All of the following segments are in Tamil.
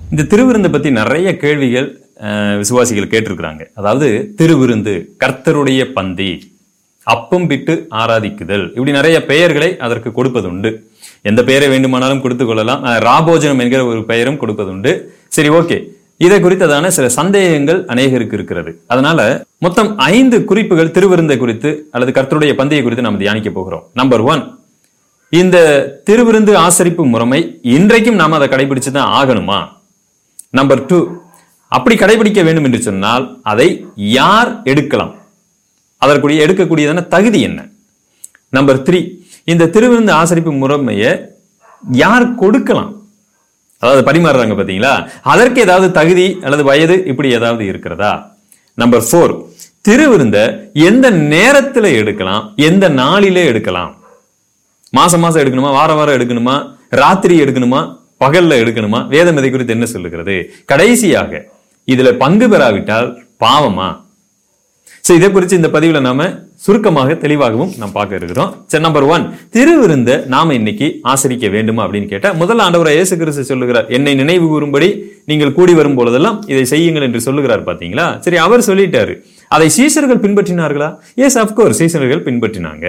இந்த திருவிருந்தை பத்தி நிறைய கேள்விகள் அஹ், விசுவாசிகள் கேட்டிருக்கிறாங்க அதாவது திருவிருந்து கர்த்தருடைய பந்தி அப்பம் பிட்டு ஆராதிக்குதல் இப்படி நிறைய பெயர்களை அதற்கு கொடுப்பதுண்டு எந்த பெயரை வேண்டுமானாலும் கொடுத்துக் கொள்ளலாம் அஹ், ராபோஜனம் என்கிற ஒரு பெயரும் கொடுப்பதுண்டு சரி ஓகே இதை குறித்ததான சில சந்தேகங்கள் அநேகருக்கு இருக்கிறது அதனால மொத்தம் ஐந்து குறிப்புகள் திருவிருந்தை குறித்து அல்லது கர்த்தருடைய பந்தியை குறித்து நாம் தியானிக்க போகிறோம் நம்பர் ஒன் இந்த திருவிருந்து ஆசரிப்பு முறைமை இன்றைக்கும் நாம் அதை கடைபிடிச்சு தான் ஆகணுமா நம்பர் டூ அப்படி கடைபிடிக்க வேண்டும் என்று சொன்னால் அதை யார் எடுக்கலாம் அதற்குரிய எடுக்கக்கூடியதான தகுதி என்ன நம்பர் த்ரீ இந்த திருவிருந்து ஆசரிப்பு முறைமையை யார் கொடுக்கலாம் அதாவது பரிமாறுறாங்க பாத்தீங்களா அதற்கு ஏதாவது தகுதி அல்லது வயது இப்படி ஏதாவது இருக்கிறதா நம்பர் ஃபோர் திருவிருந்த எந்த நேரத்துல எடுக்கலாம் எந்த நாளிலே எடுக்கலாம் மாசம் மாசம் எடுக்கணுமா வார வாரம் எடுக்கணுமா ராத்திரி எடுக்கணுமா பகல்ல எடுக்கணுமா வேதம் இதை குறித்து என்ன சொல்லுகிறது கடைசியாக இதுல பங்கு பெறாவிட்டால் பாவமா சோ இதை குறித்து இந்த பதிவுல நாம சுருக்கமாக தெளிவாகவும் நாம் பார்க்க இருக்கிறோம் சரி நம்பர் ஒன் திருவிருந்த நாம இன்னைக்கு ஆசரிக்க வேண்டுமா அப்படின்னு கேட்டா முதல் ஆண்டவர் இயேசு கிறிஸ்து சொல்லுகிறார் என்னை நினைவு கூறும்படி நீங்கள் கூடி வரும் பொழுதெல்லாம் இதை செய்யுங்கள் என்று சொல்லுகிறார் பாத்தீங்களா சரி அவர் சொல்லிட்டாரு அதை சீசர்கள் பின்பற்றினார்களா எஸ் அப்கோர்ஸ் சீசர்கள் பின்பற்றினாங்க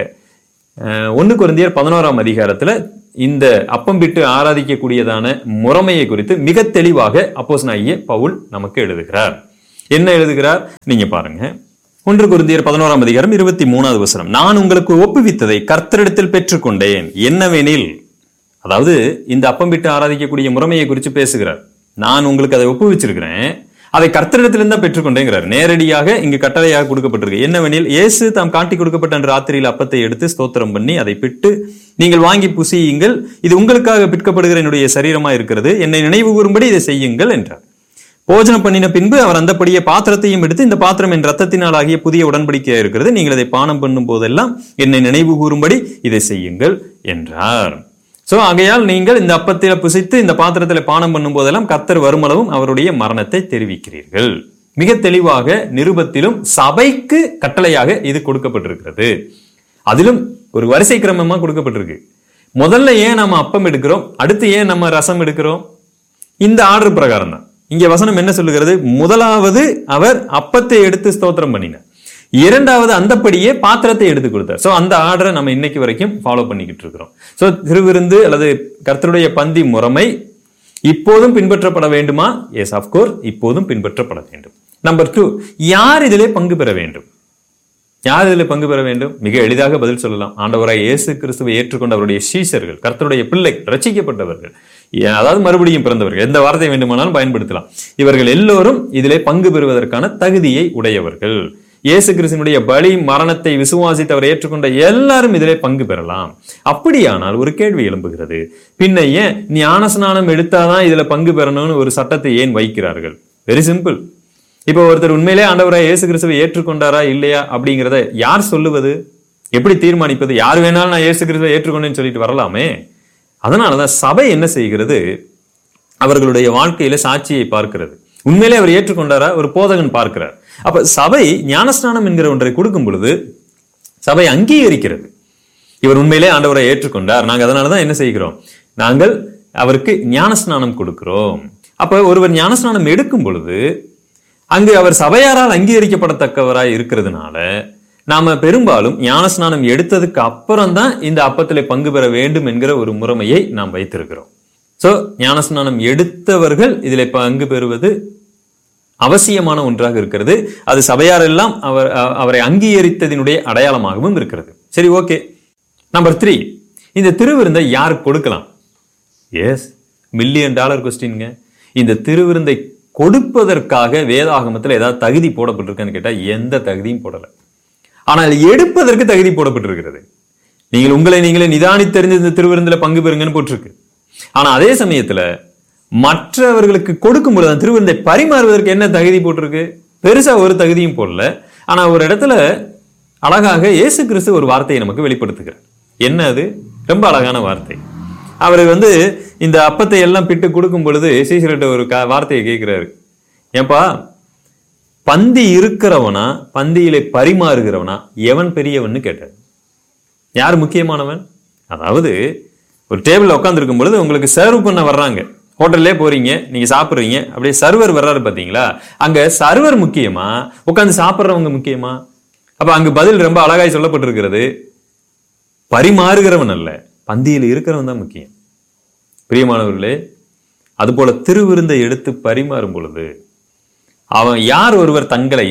அஹ், ஒண்ணு குருந்தியர் பதினோராம் அதிகாரத்துல இந்த அப்பம் விட்டு ஆராதிக்கக்கூடியதான முறைமையை குறித்து மிக தெளிவாக அப்போஸ்தலனாகிய பவுல் நமக்கு எழுதுகிறார் என்ன எழுதுகிறார் நீங்க பாருங்க ஒன்று குருந்தியர் பதினோராம் அதிகாரம் இருபத்தி மூணாவது வசனம் நான் உங்களுக்கு ஒப்புவித்ததை கர்த்தரிடத்தில் பெற்றுக்கொண்டேன் என்னவெனில் அதாவது இந்த அப்பம் விட்டு ஆராதிக்கக்கூடிய முறைமையை குறித்து பேசுகிறார் நான் உங்களுக்கு அதை ஒப்புவிச்சிருக்கிறேன் அதை கர்த்தரிடத்திலிருந்து தான் பெற்றுக்கொண்டேங்கிறார் நேரடியாக இங்கு கட்டளையாக கொடுக்கப்பட்டிருக்கு என்னவெனில் இயேசு தாம் காட்டி கொடுக்கப்பட்ட அன்று ராத்திரியில் அப்பத்தை எடுத்து ஸ்தோத்திரம் பண்ணி அதை பிட்டு நீங்கள் வாங்கி புசியுங்கள் இது உங்களுக்காக பிற்கப்படுகிற என்னுடைய சரீரமா இருக்கிறது என்னை நினைவு கூறும்படி இதை செய்யுங்கள் என்றார் போஜனம் பண்ணின பின்பு அவர் அந்தப்படியே பாத்திரத்தையும் எடுத்து இந்த பாத்திரம் என் ரத்தத்தினால் ஆகிய புதிய உடன்படிக்கையா இருக்கிறது நீங்கள் அதை பானம் பண்ணும் போதெல்லாம் என்னை நினைவு கூறும்படி இதை செய்யுங்கள் என்றார் சோ ஆகையால் நீங்கள் இந்த அப்பத்தில புசித்து இந்த பாத்திரத்தில் பானம் பண்ணும் போதெல்லாம் கத்தர் வருமளவும் அவருடைய மரணத்தை தெரிவிக்கிறீர்கள் மிக தெளிவாக நிருபத்திலும் சபைக்கு கட்டளையாக இது கொடுக்கப்பட்டிருக்கிறது அதிலும் ஒரு வரிசை கிரமமா கொடுக்கப்பட்டிருக்கு முதல்ல ஏன் நம்ம அப்பம் எடுக்கிறோம் அடுத்து ஏன் நம்ம ரசம் எடுக்கிறோம் இந்த ஆர்டர் பிரகாரம் தான் இங்க வசனம் என்ன சொல்லுகிறது முதலாவது அவர் அப்பத்தை எடுத்து ஸ்தோத்திரம் பண்ணினார் இரண்டாவது அந்தப்படியே பாத்திரத்தை எடுத்து கொடுத்தார் சோ அந்த ஆர்டரை நம்ம இன்னைக்கு வரைக்கும் ஃபாலோ பண்ணிக்கிட்டு இருக்கிறோம் சோ திருவிருந்து அல்லது கர்த்தருடைய பந்தி முறைமை இப்போதும் பின்பற்றப்பட வேண்டுமா எஸ் அப்கோர்ஸ் இப்போதும் பின்பற்றப்பட வேண்டும் நம்பர் டூ யார் இதிலே பங்கு பெற வேண்டும் யார் இதில் பங்கு பெற வேண்டும் மிக எளிதாக பதில் சொல்லலாம் ஆண்டவராய் இயேசு கிறிஸ்துவை ஏற்றுக்கொண்ட அவருடைய சீஷர்கள் கர்த்தருடைய பிள்ளை ரட்சிக்கப்பட்டவர்கள் ஏ- அதாவது மறுபடியும் பிறந்தவர்கள் எந்த வார்த்தை வேண்டுமானாலும் பயன்படுத்தலாம் இவர்கள் எல்லோரும் இதிலே பங்கு பெறுவதற்கான தகுதியை உடையவர்கள் இயேசு கிறிஸ்துனுடைய பலி மரணத்தை விசுவாசித்து அவர் ஏற்றுக்கொண்ட எல்லாரும் இதிலே பங்கு பெறலாம் அப்படியானால் ஒரு கேள்வி எழும்புகிறது பின்ன ஏன் ஞானஸ்நானம் எடுத்தாதான் இதுல பங்கு பெறணும்னு ஒரு சட்டத்தை ஏன் வைக்கிறார்கள் வெரி சிம்பிள் இப்போ ஒருத்தர் உண்மையிலே ஆண்டவராய் இயேசு கிறிஸ்துவை ஏற்றுக்கொண்டாரா இல்லையா அப்படிங்கிறத யார் சொல்லுவது எப்படி தீர்மானிப்பது யார் வேணாலும் நான் இயேசு கிறிஸ்துவை ஏற்றுக்கொண்டேன்னு சொல்லிட்டு வரலாமே அதனாலதான் சபை என்ன செய்கிறது அவர்களுடைய வாழ்க்கையில சாட்சியை பார்க்கிறது உண்மையிலே அவர் ஏற்றுக்கொண்டாரா ஒரு போதகன் பார்க்கிறார் அப்ப சபை ஞானஸ்நானம் என்கிற ஒன்றை கொடுக்கும் பொழுது சபை அங்கீகரிக்கிறது இவர் உண்மையிலே ஆண்டவரை ஏற்றுக்கொண்டார் நாங்க அதனாலதான் என்ன செய்கிறோம் நாங்கள் அவருக்கு ஞானஸ்நானம் கொடுக்கிறோம் அப்ப ஒருவர் ஞானஸ்நானம் எடுக்கும் பொழுது அங்கு அவர் சபையாரால் அங்கீகரிக்கப்படத்தக்கவராய் இருக்கிறதுனால நாம பெரும்பாலும் ஞானஸ்நானம் எடுத்ததுக்கு அப்புறம் தான் இந்த அப்பத்திலே பங்கு பெற வேண்டும் என்கிற ஒரு முறைமையை நாம் வைத்திருக்கிறோம் சோ ஞானஸ்நானம் எடுத்தவர்கள் இதிலே பங்கு பெறுவது அவசியமான ஒன்றாக இருக்கிறது அது சபையாரெல்லாம் அவர் அ- அவரை அங்கீகரித்ததினுடைய அடையாளமாகவும் இருக்கிறது சரி ஓகே நம்பர் த்ரீ இந்த திருவிருந்தை யார் கொடுக்கலாம் எஸ் மில்லியன் டாலர் கொஸ்டின்ங்க இந்த திருவிருந்தை கொடுப்பதற்காக வேதாகமத்தில் ஏதாவது தகுதி போடப்பட்டிருக்கான்னு கேட்டா எந்த தகுதியும் போடல ஆனால் எடுப்பதற்கு தகுதி போடப்பட்டிருக்கிறது நீங்கள் உங்களை நீங்களே நிதானித்தறிந்து இந்த திருவிருந்துல பங்கு பெறுங்கன்னு போட்டிருக்கு ஆனா அதே சமயத்துல மற்றவர்களுக்கு கொடுக்கும் பொழுது அந்த திருவிருந்தை பரிமாறுவதற்கு என்ன தகுதி போட்டிருக்கு பெருசா ஒரு தகுதியும் போடல ஆனா ஒரு இடத்துல அழகாக இயேசு கிறிஸ்து ஒரு வார்த்தையை நமக்கு வெளிப்படுத்துகிறார் என்ன அது ரொம்ப அழகான வார்த்தை அவர் வந்து இந்த அப்பத்தை எல்லாம் பிட்டு கொடுக்கும் பொழுது சீசர்கிட்ட ஒரு க- வார்த்தையை கேட்கிறாரு ஏன்பா பந்தி இருக்கிறவனா பந்தியிலே பரிமாறுகிறவனா எவன் பெரியவன்னு கேட்டார் யார் முக்கியமானவன் அதாவது ஒரு டேபிள்ல உட்காந்துருக்கும் பொழுது உங்களுக்கு சர்வ் பண்ண வர்றாங்க ஹோட்டல்லே போறீங்க நீங்க சாப்பிடுறீங்க அப்படியே சர்வர் வர்றாரு பாத்தீங்களா அங்க சர்வர் முக்கியமா உட்காந்து சாப்பிடுறவங்க முக்கியமா அப்ப அங்கு பதில் ரொம்ப அழகாய் சொல்லப்பட்டிருக்கிறது பரிமாறுகிறவன் அல்ல பந்தியில் இருக்கிறவன் தான் முக்கியம் பிரியமானவர்களே அதுபோல திருவிருந்தை எடுத்து பரிமாறும் பொழுது அவன் யார் ஒருவர் தங்களை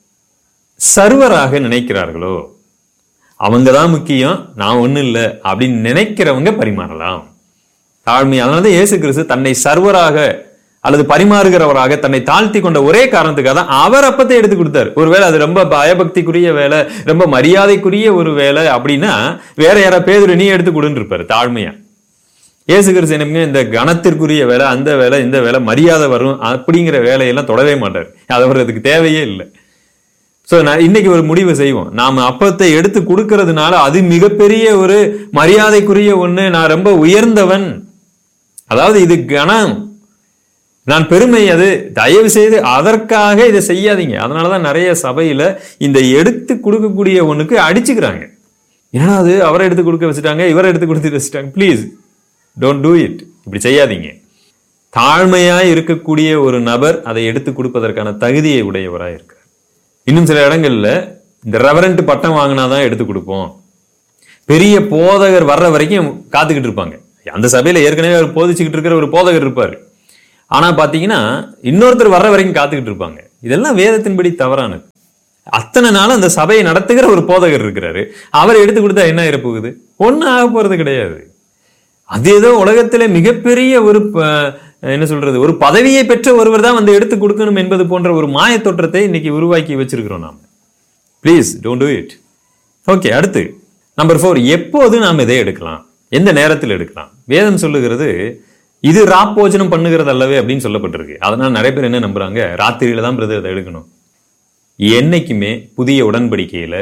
சர்வராக நினைக்கிறார்களோ அவங்க தான் முக்கியம் நான் ஒண்ணும் இல்லை அப்படின்னு நினைக்கிறவங்க பரிமாறலாம் தாழ்மை அதனாலதான் இயேசு கிறிஸ்து தன்னை சர்வராக அல்லது பரிமாறுகிறவராக தன்னை தாழ்த்தி கொண்ட ஒரே காரணத்துக்காக தான் அவர் அப்பத்தை எடுத்து கொடுத்தார் ஒருவேளை அது ரொம்ப பயபக்திக்குரிய வேலை ரொம்ப மரியாதைக்குரிய ஒரு வேலை அப்படின்னா வேற யாரா பேதுரு நீ எடுத்து கொடுன்னு இருப்பாரு தாழ்மையா இயேசு கிறிஸ்து எனக்கு இந்த கணத்திற்குரிய வேலை அந்த வேலை இந்த வேலை மரியாதை வரும் அப்படிங்கிற வேலையெல்லாம் தொடவே மாட்டார் அது அவர் அதுக்கு தேவையே இல்லை சோ நான் இன்னைக்கு ஒரு முடிவு செய்வோம் நாம அப்பத்தை எடுத்து கொடுக்கறதுனால அது மிகப்பெரிய ஒரு மரியாதைக்குரிய ஒண்ணு நான் ரொம்ப உயர்ந்தவன் அதாவது இது கணம் நான் பெருமை அது தயவு செய்து அதற்காக இதை செய்யாதீங்க அதனாலதான் நிறைய சபையில இந்த எடுத்து கொடுக்கக்கூடிய ஒண்ணுக்கு அடிச்சுக்கிறாங்க ஏன்னா அது அவரை எடுத்து கொடுக்க வச்சுட்டாங்க இவரை எடுத்து கொடுத்து வச்சுட்டாங்க ப்ளீஸ் டோன்ட் டூ இட் இப்படி செய்யாதீங்க தாழ்மையா இருக்கக்கூடிய ஒரு நபர் அதை எடுத்து கொடுப்பதற்கான தகுதியை உடையவராக இருக்கிறார் இன்னும் சில இடங்கள்ல இந்த ரெவரண்ட் பட்டம் வாங்கினாதான் எடுத்து கொடுப்போம் பெரிய போதகர் வர்ற வரைக்கும் காத்துக்கிட்டு இருப்பாங்க அந்த சபையில ஏற்கனவே அவர் போதிச்சுக்கிட்டு இருக்கிற ஒரு போதகர் இருப்பாரு ஆனா பாத்தீங்கன்னா இன்னொருத்தர் வர்ற வரைக்கும் காத்துக்கிட்டு இருப்பாங்க இதெல்லாம் வேதத்தின்படி தவறானது அத்தனை நாள் அந்த சபையை நடத்துகிற ஒரு போதகர் இருக்கிறாரு அவரை எடுத்து கொடுத்தா என்ன ஆயிரப்போகுது ஒன்றும் ஆக போறது கிடையாது அது ஏதோ உலகத்திலே மிகப்பெரிய ஒரு ப- என்ன சொல்றது ஒரு பதவியை பெற்ற ஒருவர் தான் வந்து எடுத்து கொடுக்கணும் என்பது போன்ற ஒரு மாய தோற்றத்தை இன்னைக்கு உருவாக்கி வச்சிருக்கிறோம் நாம please don't do it okay அடுத்து நம்பர் ஃபோர் எப்போது நாம் இதை எடுக்கலாம் எந்த நேரத்தில் எடுக்கலாம் வேதம் சொல்லுகிறது இது ராப்போஜனம் பண்ணுகிறது அல்லவே அப்படின்னு சொல்லப்பட்டிருக்கு அதனால நிறைய பேர் என்ன நம்புறாங்க ராத்திரியில தான் பிரதர் அதை எடுக்கணும் என்னைக்குமே புதிய உடன்படிக்கையில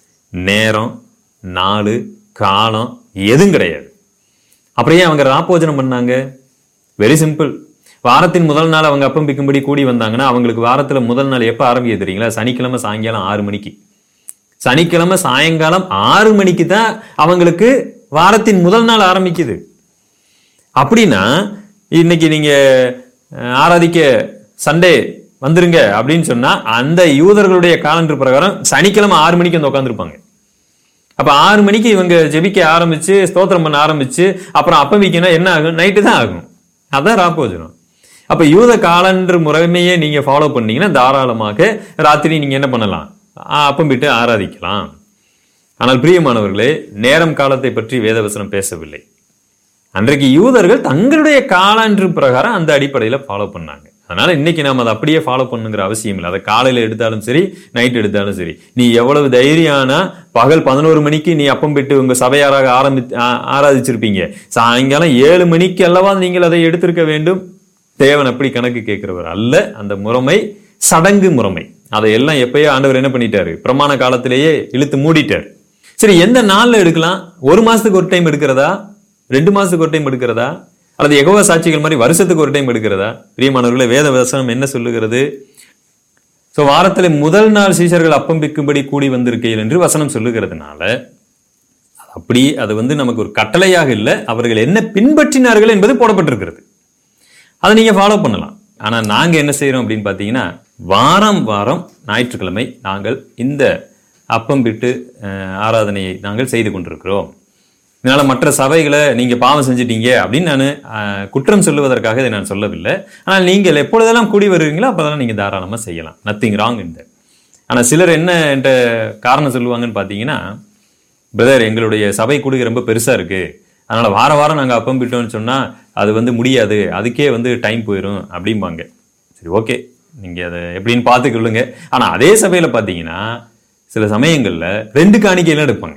நேரம் நாலு காலம் எதுவும் கிடையாது அப்புறம் ஏன் அவங்க ராப்போஜனம் பண்ணாங்க வெரி சிம்பிள் வாரத்தின் முதல் நாள் அவங்க அப்பம் பிக்கும்படி கூடி வந்தாங்கன்னா அவங்களுக்கு வாரத்துல முதல் நாள் எப்ப ஆரம்பிக்குது தெரியுங்களா சனிக்கிழமை சாயங்காலம் ஆறு மணிக்கு சனிக்கிழமை சாயங்காலம் ஆறு மணிக்கு தான் அவங்களுக்கு வாரத்தின் முதல் நாள் ஆரம்பிக்குது அப்படின்னா இன்னைக்கு நீங்க அஹ், ஆராதிக்க சண்டே வந்துருங்க அப்படின்னு சொன்னா அந்த யூதர்களுடைய காலண்டர் பிரகாரம் சனிக்கிழமை ஆறு மணிக்கு வந்து உட்காந்துருப்பாங்க அப்ப ஆறு மணிக்கு இவங்க ஜெபிக்க ஆரம்பிச்சு ஸ்தோத்திரம் பண்ண ஆரம்பிச்சு அப்புறம் அப்பம் வைக்கணும் என்ன ஆகும் நைட்டு தான் ஆகும் அதான் ராப்போஜனம் அப்ப யூத காலண்டர் முறைமையே நீங்க ஃபாலோ பண்ணீங்கன்னா தாராளமாக ராத்திரி நீங்க என்ன பண்ணலாம் ஆ, அப்பம் விட்டு ஆராதிக்கலாம் ஆனால் பிரியமானவர்களே நேரம் காலத்தை பற்றி வேதவசனம் பேசவில்லை அன்றைக்கு யூதர்கள் தங்களுடைய காலாண்டு பிரகாரம் அந்த அடிப்படையில் ஃபாலோ பண்ணாங்க அதனால இன்னைக்கு நாம அதை அப்படியே ஃபாலோ பண்ணுங்கிற அவசியம் இல்லை அதை காலையில எடுத்தாலும் சரி நைட் எடுத்தாலும் சரி நீ எவ்வளவு தைரியானா பகல் பதினோரு மணிக்கு நீ அப்பம் பெற்று உங்க சபையாராக ஆரம்பி ஆ- ஆராதிச்சிருப்பீங்க சாயங்காலம் ஏழு மணிக்கு அல்லவா நீங்கள் அதை எடுத்திருக்க வேண்டும் தேவன் அப்படி கணக்கு கேட்கிறவர் அல்ல அந்த முறைமை சடங்கு முறைமை அதை எல்லாம் எப்பயோ ஆண்டவர் என்ன பண்ணிட்டாரு பிரமாண காலத்திலேயே இழுத்து மூடிட்டார் சரி எந்த நாள்ல எடுக்கலாம் ஒரு மாசத்துக்கு ஒரு டைம் எடுக்கிறதா ரெண்டு மாசத்துக்கு ஒரு டைம் எடுக்கிறதா அல்லது எகோவா சாட்சிகள் மாதிரி வருஷத்துக்கு ஒரு டைம் எடுக்கிறதா பிரியமானவர்களே வேத வசனம் என்ன சொல்லுகிறது சோ வாரத்துல முதல் நாள் சீஷர்கள் அப்பம் பிக்கும்படி கூடி வந்திருக்கையில் என்று வசனம் சொல்லுகிறதுனால அப்படி அது வந்து நமக்கு ஒரு கட்டளையாக இல்லை அவர்கள் என்ன பின்பற்றினார்கள் என்பது போடப்பட்டிருக்கிறது அதை நீங்க ஃபாலோ பண்ணலாம் ஆனா நாங்க என்ன செய்றோம் அப்படின்னு பார்த்தீங்கன்னா வாரம் வாரம் ஞாயிற்றுக்கிழமை நாங்கள் இந்த அப்பம் விட்டு அஹ், ஆராதனையை நாங்கள் செய்து கொண்டிருக்கிறோம் இதனால மற்ற சபைகளை நீங்க பாவம் செஞ்சிட்டீங்க அப்படின்னு நான் குற்றம் சொல்லுவதற்காக இதை நான் சொல்லவில்லை ஆனால் நீங்கள் எப்பொழுதெல்லாம் கூடி வருவீங்களோ அப்போதெல்லாம் நீங்க தாராளமா செய்யலாம் நத்திங் ராங் இந்த ஆனா சிலர் என்ன என்ற காரணம் சொல்லுவாங்கன்னு பார்த்தீங்கன்னா பிரதர் எங்களுடைய சபை கூடுகை ரொம்ப பெருசா இருக்கு அதனால வார வாரம் நாங்க அப்பம் விட்டோம்னு சொன்னா அது வந்து முடியாது அதுக்கே வந்து டைம் போயிடும் அப்படிம்பாங்க சரி ஓகே நீங்க அதை எப்படின்னு பார்த்துக்கொள்ளுங்க ஆனா அதே சபையில பார்த்தீங்கன்னா சில சமயங்கள்ல ரெண்டு காணிக்கையெல்லாம் எடுப்பாங்க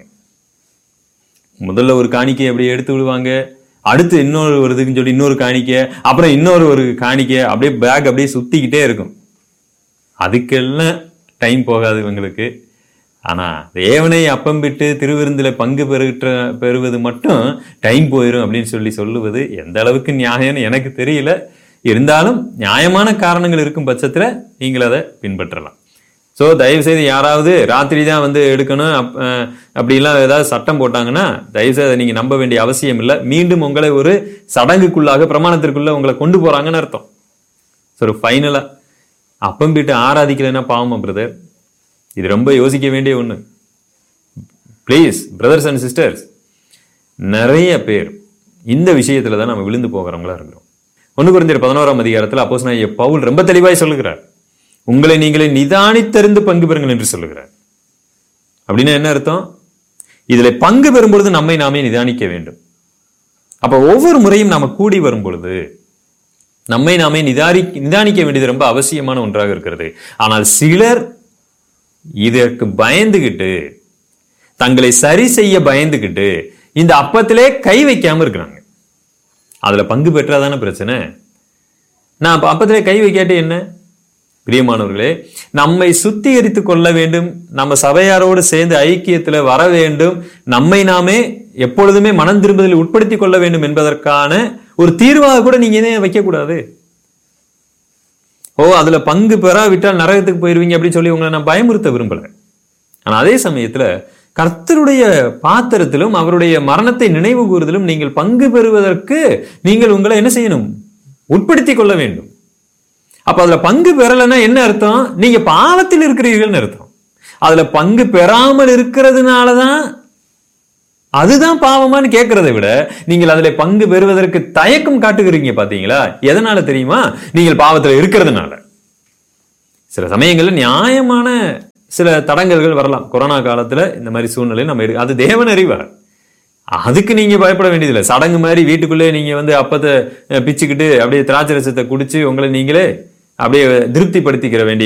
முதல்ல ஒரு காணிக்கை அப்படியே எடுத்து விடுவாங்க அடுத்து இன்னொரு ஒரு இதுக்குன்னு சொல்லி இன்னொரு காணிக்கை அப்புறம் இன்னொரு ஒரு காணிக்கை அப்படியே பேக் அப்படியே சுத்திக்கிட்டே இருக்கும் அதுக்கெல்லாம் டைம் போகாது இவங்களுக்கு ஆனா தேவனை அப்பம் விட்டு திருவிருந்தில பங்கு பெறுகிற பெறுவது மட்டும் டைம் போயிடும் அப்படின்னு சொல்லி சொல்லுவது எந்த அளவுக்கு நியாயம்னு எனக்கு தெரியல இருந்தாலும் நியாயமான காரணங்கள் இருக்கும் பட்சத்துல நீங்கள் அதை பின்பற்றலாம் ஸோ தயவு செய்து யாராவது ராத்திரி தான் வந்து எடுக்கணும் அப்- அஹ் அப்படிலாம் ஏதாவது சட்டம் போட்டாங்கன்னா தயவு செய்து அதை நீங்க நம்ப வேண்டிய அவசியம் இல்லை மீண்டும் உங்களை ஒரு சடங்குக்குள்ளாக பிரமாணத்திற்குள்ள உங்களை கொண்டு போறாங்கன்னு அர்த்தம் சரி ஃபைனலா அப்பம் வீட்டு ஆராதிக்கலைன்னா பாவமா பிரதர் இது ரொம்ப யோசிக்க வேண்டிய ஒண்ணு ப்ளீஸ் பிரதர்ஸ் அண்ட் சிஸ்டர்ஸ் நிறைய பேர் இந்த விஷயத்துல தான் நம்ம விழுந்து போகிறவங்களா இருக்கிறோம் ஒன்று குறைஞ்சர் பதினோராம் அதிகாரத்தில் அப்போஸ் நான் பவுல் ரொம்ப தெளிவாய் சொல்லுகிறார் உங்களை நீங்களே நிதானித்தறிந்து பங்கு பெறுங்கள் என்று சொல்லுகிறார் அப்படின்னா என்ன அர்த்தம் இதுல பங்கு பெறும் பொழுது நம்மை நாமே நிதானிக்க வேண்டும் அப்ப ஒவ்வொரு முறையும் நாம கூடி வரும் பொழுது நம்மை நாமே நிதாரி நிதானிக்க வேண்டியது ரொம்ப அவசியமான ஒன்றாக இருக்கிறது ஆனால் சிலர் இதற்கு பயந்துகிட்டு தங்களை சரி செய்ய பயந்துகிட்டு இந்த அப்பத்திலே கை வைக்காம இருக்கிறாங்க அதுல பங்கு பெற்றாதானே பிரச்சனை நான் அப்ப அப்பத்திலே கை வைக்காட்டி என்ன பிரியமானவர்களே நம்மை சுத்திகரித்துக் கொள்ள வேண்டும் நம்ம சபையாரோடு சேர்ந்து ஐக்கியத்துல வர வேண்டும் நம்மை நாமே எப்பொழுதுமே மனம் திரும்புதலில் உட்படுத்திக் கொள்ள வேண்டும் என்பதற்கான ஒரு தீர்வாக கூட நீங்க ஏன் வைக்க கூடாது ஓ அதுல பங்கு பெறாவிட்டால் நரகத்துக்கு போயிருவீங்க அப்படின்னு சொல்லி உங்களை நான் பயமுறுத்த விரும்பல ஆனா அதே சமயத்துல கர்த்தருடைய பாத்திரத்திலும் அவருடைய மரணத்தை நினைவு கூறுதலும் நீங்கள் பங்கு பெறுவதற்கு நீங்கள் உங்களை என்ன செய்யணும் உட்படுத்திக் கொள்ள வேண்டும் அப்ப அதுல பங்கு பெறலைன்னா என்ன அர்த்தம் நீங்க பாவத்தில் இருக்கிறீர்கள்னு அர்த்தம் அதுல பங்கு பெறாமல் இருக்கிறதுனாலதான் அதுதான் பாவமான்னு கேட்கறதை விட நீங்கள் அதுல பங்கு பெறுவதற்கு தயக்கம் காட்டுகிறீங்க பாத்தீங்களா எதனால தெரியுமா நீங்கள் பாவத்துல இருக்கிறதுனால சில சமயங்கள்ல நியாயமான சில தடங்கல்கள் வரலாம் கொரோனா காலத்துல இந்த மாதிரி சூழ்நிலை நம்ம எடு அது தேவன் அறிவார் அதுக்கு நீங்க பயப்பட வேண்டியதில்லை சடங்கு மாதிரி வீட்டுக்குள்ளே நீங்க வந்து அப்பத்தை அஹ், பிச்சுக்கிட்டு அப்படியே திராட்சை ரசத்தை குடிச்சு உங்களை நீங்களே அப்படியே திருப்திப்படுத்திக்கிற வேண்டிய